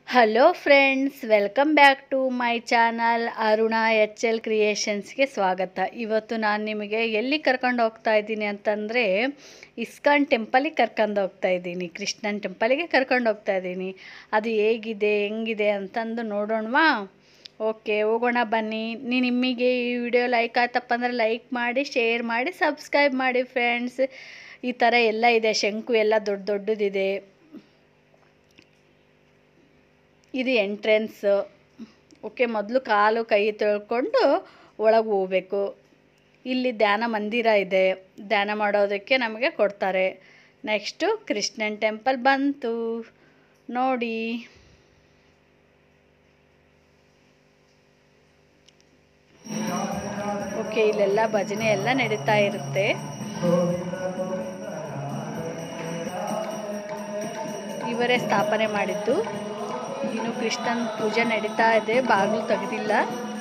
hello friends welcome back to my channel Aruna H L ಕ್ರಿಯೇಷನ್ಸ್ಗೆ ಸ್ವಾಗತ ಇವತ್ತು ನಾನು ನಿಮಗೆ ಎಲ್ಲಿ ಕರ್ಕೊಂಡು ಹೋಗ್ತಾ ಇದ್ದೀನಿ ಅಂತಂದರೆ ಇಸ್ಕಾನ್ ಟೆಂಪಲಿಗೆ ಕರ್ಕೊಂಡು ಹೋಗ್ತಾ ಇದ್ದೀನಿ ಕೃಷ್ಣನ್ ಟೆಂಪಲಿಗೆ ಕರ್ಕೊಂಡು ಹೋಗ್ತಾ ಇದ್ದೀನಿ ಅದು ಹೇಗಿದೆ ಹೆಂಗಿದೆ ಅಂತಂದು ನೋಡೋಣವಾ ಓಕೆ ಹೋಗೋಣ ಬನ್ನಿ ನೀ ನಿಮಗೆ ಈ ವಿಡಿಯೋ ಲೈಕ್ ಆಯ್ತಪ್ಪ ಅಂದರೆ ಲೈಕ್ ಮಾಡಿ ಶೇರ್ ಮಾಡಿ ಸಬ್ಸ್ಕ್ರೈಬ್ ಮಾಡಿ ಫ್ರೆಂಡ್ಸ್ ಈ ಥರ ಎಲ್ಲ ಇದೆ ಶಂಕು ಎಲ್ಲ ದೊಡ್ಡ ದೊಡ್ಡದಿದೆ ಇದು ಎಂಟ್ರೆನ್ಸ್ ಓಕೆ ಮೊದಲು ಕಾಲು ಕೈ ತೊಳ್ಕೊಂಡು ಒಳಗೆ ಹೋಗ್ಬೇಕು ಇಲ್ಲಿ ಧ್ಯಾನ ಮಂದಿರ ಇದೆ ಧ್ಯಾನ ಮಾಡೋದಕ್ಕೆ ನಮಗೆ ಕೊಡ್ತಾರೆ ನೆಕ್ಸ್ಟು ಕೃಷ್ಣನ್ ಟೆಂಪಲ್ ಬಂತು ನೋಡಿ ಓಕೆ ಇಲ್ಲೆಲ್ಲ ಭಜನೆ ಎಲ್ಲ ನಡೀತಾ ಇರುತ್ತೆ ಇವರೇ ಸ್ಥಾಪನೆ ಮಾಡಿದ್ದು ಇನ್ನು ಕೃಷ್ಣನ್ ಪೂಜೆ ನಡೀತಾ ಇದೆ ಬಾಗಿಲು ತೆಗೆದಿಲ್ಲ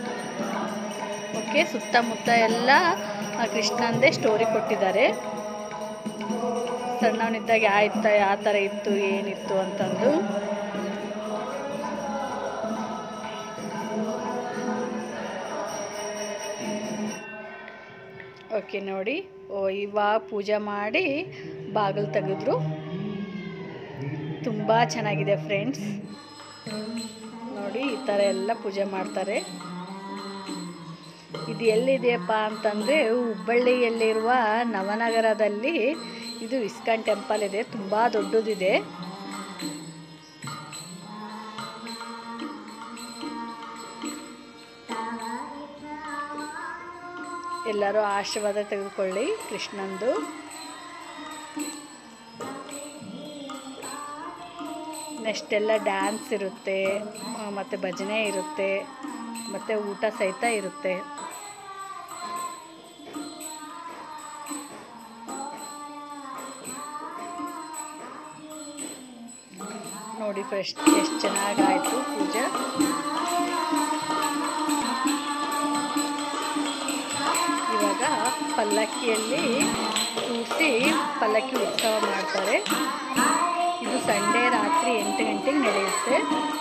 ಓಕೆ ಸುತ್ತಮುತ್ತ ಎಲ್ಲ ಆ ಕೃಷ್ಣಂದೇ ಸ್ಟೋರಿ ಕೊಟ್ಟಿದ್ದಾರೆ ಸಣ್ಣವನಿದ್ದಾಗ ಆಯ್ತ ಯಾವ ಥರ ಇತ್ತು ಏನಿತ್ತು ಅಂತಂದು ಓಕೆ ನೋಡಿ ಓ ಇವಾಗ ಪೂಜೆ ಮಾಡಿ ಬಾಗಿಲು ತೆಗೆದ್ರು ತುಂಬ ಚೆನ್ನಾಗಿದೆ ಫ್ರೆಂಡ್ಸ್ ನೋಡಿ ಈ ಥರ ಎಲ್ಲ ಪೂಜೆ ಮಾಡ್ತಾರೆ ಇದು ಎಲ್ಲಿದೆಯಪ್ಪ ಅಂತಂದರೆ ಹುಬ್ಬಳ್ಳಿಯಲ್ಲಿರುವ ನವನಗರದಲ್ಲಿ ಇದು ಇಸ್ಕಾನ್ ಟೆಂಪಲ್ ಇದೆ ತುಂಬ ದೊಡ್ಡದಿದೆ ಎಲ್ಲರೂ ಆಶೀರ್ವಾದ ತೆಗೆದುಕೊಳ್ಳಿ ಕೃಷ್ಣಂದು ನೆಕ್ಸ್ಟ್ ಎಲ್ಲ ಡ್ಯಾನ್ಸ್ ಇರುತ್ತೆ ಮತ್ತು ಭಜನೆ ಇರುತ್ತೆ ಮತ್ತು ಊಟ ಸಹಿತ ಇರುತ್ತೆ ನೋಡಿ ಫ್ರೆಶ್ ಎಷ್ಟು ಚೆನ್ನಾಗಾಯಿತು ಪೂಜೆ ಇವಾಗ ಪಲ್ಲಕ್ಕಿಯಲ್ಲಿ ಕೂರಿಸಿ ಪಲ್ಲಕ್ಕಿ ಉತ್ಸವ ಮಾಡ್ತಾರೆ ಇದು ಸಂಡೇ ರಾತ್ರಿ ಎಂಟು ಗಂಟೆಗೆ ನಡೆಯುತ್ತೆ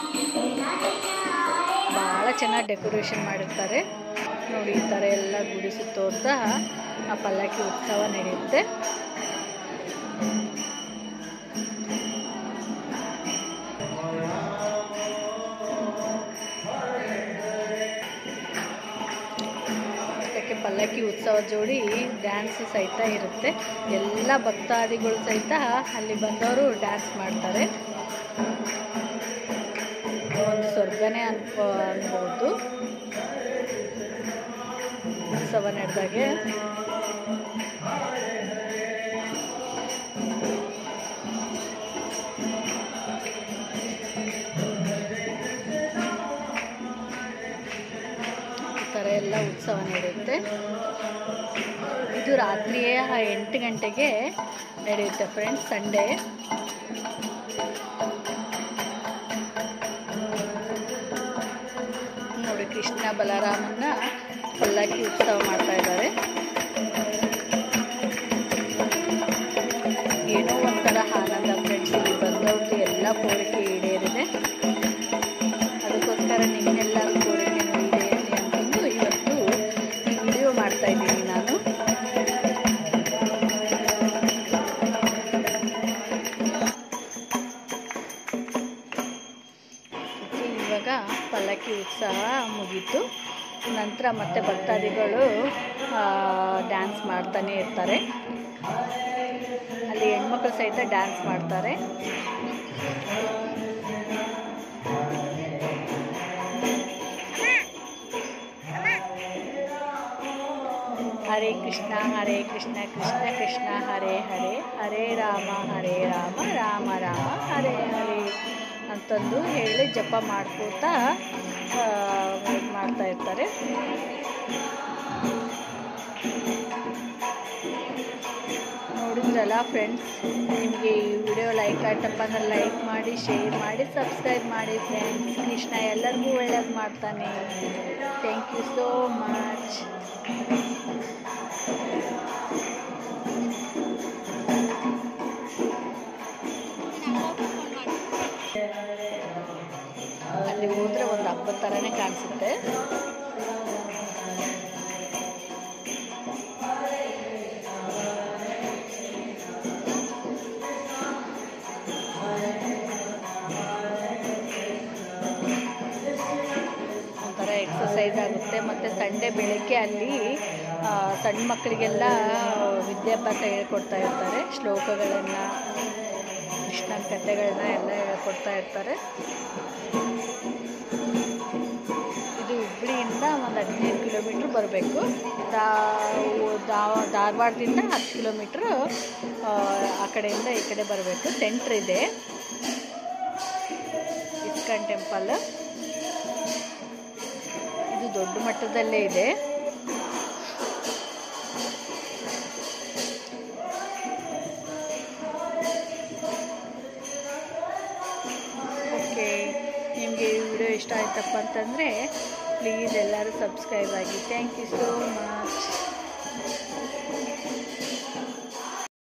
ಭಾಳ ಚೆನ್ನಾಗಿ ಡೆಕೋರೇಷನ್ ಮಾಡಿರ್ತಾರೆ ನೋಡಿ ಈ ಥರ ಎಲ್ಲ ಗುಡಿ ಸುತ್ತೋರ್ತಾ ಆ ಪಲ್ಲಕ್ಕಿ ಉತ್ಸವ ನಡೆಯುತ್ತೆ ಅದಕ್ಕೆ ಪಲ್ಲಕ್ಕಿ ಉತ್ಸವ ಜೋಡಿ ಡ್ಯಾನ್ಸ್ ಸಹಿತ ಇರುತ್ತೆ ಎಲ್ಲ ಭಕ್ತಾದಿಗಳು ಸಹಿತ ಅಲ್ಲಿ ಬಂದವರು ಡ್ಯಾನ್ಸ್ ಮಾಡ್ತಾರೆ ಒಂದು ಸ್ವರ್ಗನೇ ಅನ್ಕೋ ಅನ್ಬೋದು ಉತ್ಸವ ನಡೆದಾಗೆ ಈ ಥರ ಎಲ್ಲ ಉತ್ಸವ ನಡೆಯುತ್ತೆ ಇದು ರಾತ್ರಿಯೇ ಎಂಟು ಗಂಟೆಗೆ ನಡೆಯುತ್ತೆ ಫ್ರೆಂಡ್ಸ್ ಸಂಡೇ ನೋಡಿ ಕೃಷ್ಣ ಬಲರಾಮನ್ನ ಪಲ್ಲಕ್ಕಿ ಉತ್ಸವ ಮಾಡ್ತಾ ಇದ್ದಾರೆ ಏನೋ ಒಂಥರ ಆನಂದ ಫ್ರೆಂಡ್ಸ್ ಇಲ್ಲಿ ಬಂದವ್ರದ್ದು ಎಲ್ಲ ಕೋರಿಕೆ ಈಡೇರಿದೆ ಅದಕ್ಕೋಸ್ಕರ ನಿಮ್ಮೆಲ್ಲರ ಕೋರಿಕೆನೂ ಈಡೇರಲಿ ಅಂತಂದು ಇವತ್ತು ಈ ವಿಡಿಯೋ ಮಾಡ್ತಾ ಇದ್ದೀನಿ ನಾನು ಇವಾಗ ಪಲ್ಲಕ್ಕಿ ಉತ್ಸವ ಮುಗೀತು ನಂತರ ಮತ್ತೆ ಭಕ್ತಾದಿಗಳು ಡ್ಯಾನ್ಸ್ ಮಾಡ್ತಾನೆ ಇರ್ತಾರೆ ಅಲ್ಲಿ ಹೆಣ್ಮಕ್ಳು ಸಹಿತ ಡ್ಯಾನ್ಸ್ ಮಾಡ್ತಾರೆ ಹರೇ ಕೃಷ್ಣ ಹರೇ ಕೃಷ್ಣ ಕೃಷ್ಣ ಕೃಷ್ಣ ಹರೇ ಹರೇ ಹರೇ ರಾಮ ಹರೇ ರಾಮ ರಾಮ ರಾಮ ಹರೇ ಹರೇ ಅಂತಂದು ಹೇಳಿ ಜಪ ಮಾಡ್ಕೋತಾ ಇದು ಮಾಡ್ತಾ ಇರ್ತಾರೆ ನೋಡಿದ್ರಲ್ಲ ಫ್ರೆಂಡ್ಸ್ ನಿಮಗೆ ಈ ವಿಡಿಯೋ ಲೈಕ್ ಆಯ್ತಪ್ಪ ಅಂದ್ರೆ ಲೈಕ್ ಮಾಡಿ ಶೇರ್ ಮಾಡಿ ಸಬ್ಸ್ಕ್ರೈಬ್ ಮಾಡಿ ಫ್ರೆಂಡ್ಸ್ ಕೃಷ್ಣ ಎಲ್ಲರಿಗೂ ಒಳ್ಳೇದು ಮಾಡ್ತಾನೆ ಥ್ಯಾಂಕ್ ಯು ಸೋ ಮಚ್ ಅಲ್ಲಿ ಹೋದರೆ ಒಂದು ಹಬ್ಬದ ಥರನೇ ಕಾಣಿಸುತ್ತೆ ಒಂಥರ ಎಕ್ಸಸೈಸ್ ಆಗುತ್ತೆ ಮತ್ತು ಸಂಡೇ ಬೆಳಗ್ಗೆ ಅಲ್ಲಿ ಆ, ಸಣ್ಣ ಮಕ್ಕಳಿಗೆಲ್ಲ ವಿದ್ಯಾಭ್ಯಾಸ ಹೇಳ್ಕೊಡ್ತಾ ಇರ್ತಾರೆ ಶ್ಲೋಕಗಳನ್ನು ಕೃಷ್ಣ ಕಥೆಗಳನ್ನ ಎಲ್ಲ ಹೇಳ್ಕೊಡ್ತಾ ಇರ್ತಾರೆ ಇದು ಹುಬ್ಳಿಯಿಂದ ಒಂದು ಹದಿನೈದು ಕಿಲೋಮೀಟ್ರ್ ಬರಬೇಕು ಧಾರವಾಡದಿಂದ ಹತ್ತು ಕಿಲೋಮೀಟ್ರ್ ಆ ಕಡೆಯಿಂದ ಈ ಕಡೆ ಬರಬೇಕು ಸೆಂಟ್ರ್ ಇದೆ ಇಸ್ಕಾನ್ ಟೆಂಪಲ್ ಇದು ದೊಡ್ಡ ಮಟ್ಟದಲ್ಲೇ ಇದೆ ಓಕೆ ನಿಮಗೆ ಈ ವಿಡಿಯೋ ಇಷ್ಟ ಆಯ್ತಪ್ಪ ಅಂತಂದರೆ ಪ್ಲೀಸ್ ಎಲ್ಲರೂ ಸಬ್ಸ್ಕ್ರೈಬ್ ಆಗಿ ಥ್ಯಾಂಕ್ ಯು ಸೋ ಮಚ್